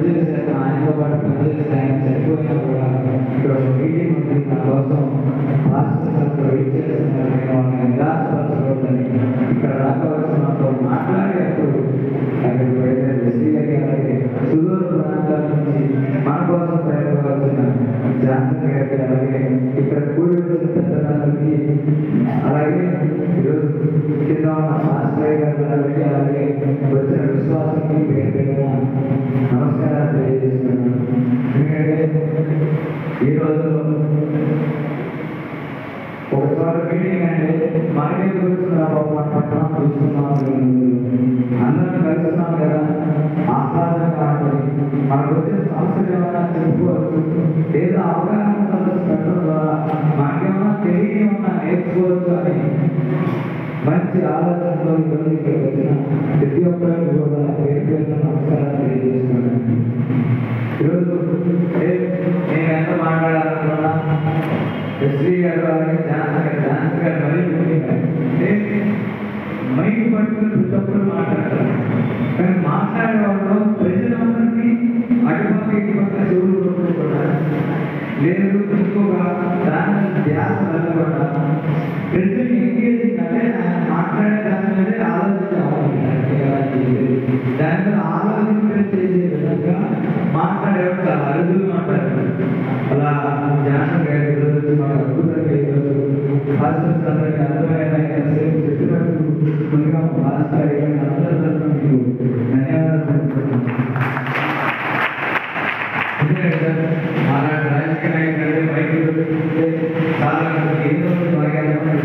పనిచేశారు ఆయనతో పాటు పనిచేసి ఆయన చనిపోయినా కూడా ఇక్కడ ఒక మీటింగ్ ఉంది నా కోసం పాస్టర్ సార్ వెయిట్ చేస్తున్నారు నేను వాళ్ళని నిరాశపరచకూడదని ఇక్కడ రాకవలసిన వాళ్ళతో మాట్లాడేటప్పుడు అక్కడికి బయలుదేరి శ్రీలకి అలాగే సుదూర ప్రాంతాల నుంచి మన కోసం ప్రయత్నవలసిన జాన్సన్ గారికి అలాగే ఇక్కడ కూడి వచ్చిన పెద్దలందరికీ అలాగే ఈరోజు కింద ఉన్న మాస్టర్ గారు గారికి అలాగే వచ్చిన విశ్వాసానికి పేరు పేరున నమస్కారాలు తెలియజేస్తున్నాను ఎందుకంటే ఈ రోజుల్లో ఒకసారి మీటింగ్ అంటే మనకే చూస్తున్నా మన పట్టణం చూస్తున్నాం అందరం కలుస్తున్నాం కదా ఆహ్లాదంగా ఉంటుంది మనకు వచ్చిన సమస్యలు ఏమైనా చెప్పుకోవచ్చు లేదా అవగాహన సదస్సు పెట్టడం ద్వారా మనకేమన్నా తెలియ ఉన్నా నేర్చుకోవచ్చు అని మంచి ఆలోచనతో ఈరోజు ఇక్కడికి వచ్చిన ప్రతి ఒక్కరికి కూడా పేరు పేరున నమస్కారాలు తెలియజేస్తున్నాను ఈరోజు ఏ- నేను ఎంత మాట్లాడాలనుకున్నా ఎస్వి గారు అలాగే ఝాన్సీ గారు ఝాన్సీ గారు మరీ ముఖ్యంగా ఏ మైక్ పట్టుకుని ప్రతి ఒక్కరు మాట్లాడతారు కానీ మాట్లాడేవాళ్ళు ప్రజలందరినీ అటుపక్క ఇటుపక్క చెవులు కొట్టుకోకుండా లేదు ఇంకొక దాని ధ్యాస వెళ్ళకుండా ప్రజల్ని ఎంగేజింగ్ అంటే ఆయన మాట్లాడే దాని మీదే ఆలోచించాలి దాని మీద ఆలోచించడం చేసే విధంగా మాట్లాడేవాడు చాలా అరుదులు మాట్లాడతారు అలా జ్ఞానం గారి ఈరోజు మాకు అద్భుతంగా ఈరోజు భాషలు అందరికీ అర్థమైన సేపు చెప్పినట్టు ముందుగా భాష అందరి తరఫున మీకు ధన్యవాదాలు తెలుపుతున్నాను. ఎందుకంటే అలాంటి రాజకీయ నాయకులు అంటే మైకులు పెట్టుకుంటే చాలా మంది ఏదో ఒకటి బాగా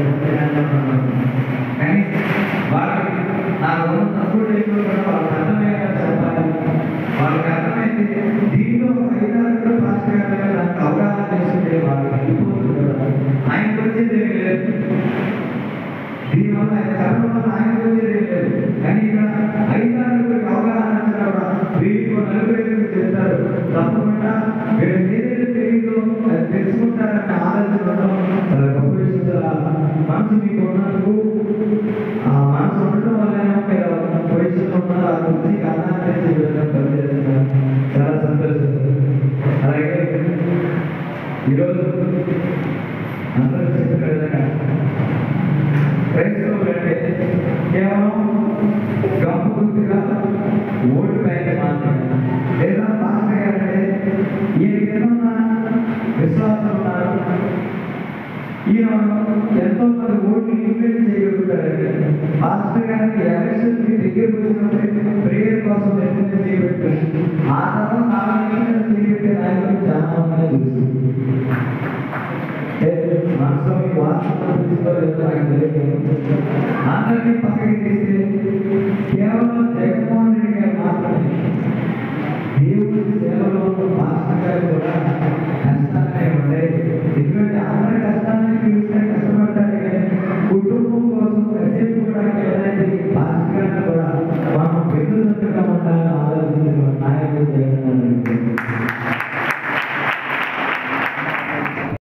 కానీ వాళ్ళకి నాకు ఉన్న తప్పుడు లేకుండా వాళ్ళకి అర్థమయ్యేలా చెప్పాలి వాళ్ళకి అర్థమైతే దీంట్లో ఐదారు పాస్టర్ గారు దగ్గర నాకు అవగాహన చేసుకుంటే వాళ్ళకి వెళ్ళిపోతుంది కదా ఆయనకు వచ్చేది ఏమీ లేదు దీనివల్ల ఆయన చదవడం వల్ల ఆయనకు వచ్చేది ఏమీ లేదు కానీ ఇక్కడ ఐదారుగురికి అవగాహన వచ్చినా కూడా వీరికి నలుగురికి చెప్తారు తప్పకుండా వీళ్ళు ఏదైతే తెలియదో అది తెలుసుకుంటారని ఆలోచన ఉండడం చాలా గొప్ప విషయం చాలా మనసు మీకు ఉన్నందుకు ఆ మనసు ఉండడం వల్ల మీరు పొజిషన్లో ఉన్నారు ఆ కుర్చీకి అన్నాన్ని తెచ్చే విధంగా పనిచేస్తున్నారు చాలా సంతోషం అలాగే ఈరోజు అందరూ చెప్పిన విధంగా క్రైస్తవులు అంటే కేవలం గంపు గుర్తుగా ఓటు బ్యాంక్ మాత్రమే లేదా పాస్టర్ గారు అంటే ఈయన ఏమన్నా విశ్వాసం ఉన్నారు ఈయన ఎంతో మంది ఓట్లు ఇన్ఫ్లుయెన్స్ చేయగలుగుతారండి పాస్టర్ గారికి ఎలక్షన్ దగ్గరకు వచ్చినప్పుడు ప్రేయర్ కోసం నిర్ణయం చేయబెట్టారు ఆ తర్వాత నాలుగు నిమిషాలు చేయబెట్టే నాయకులు చాలా మంది చూసి మనసులో మీ వాస్తవం తెలిసిందో లేదో నాకు తెలియదు అందరినీ పక్కకి తీస్తే కేవలం జగన్మోహన్ రెడ్డి గారు మాత్రమే దేవుడి సేవలో ఉన్న మాస్టర్ గారు కూడా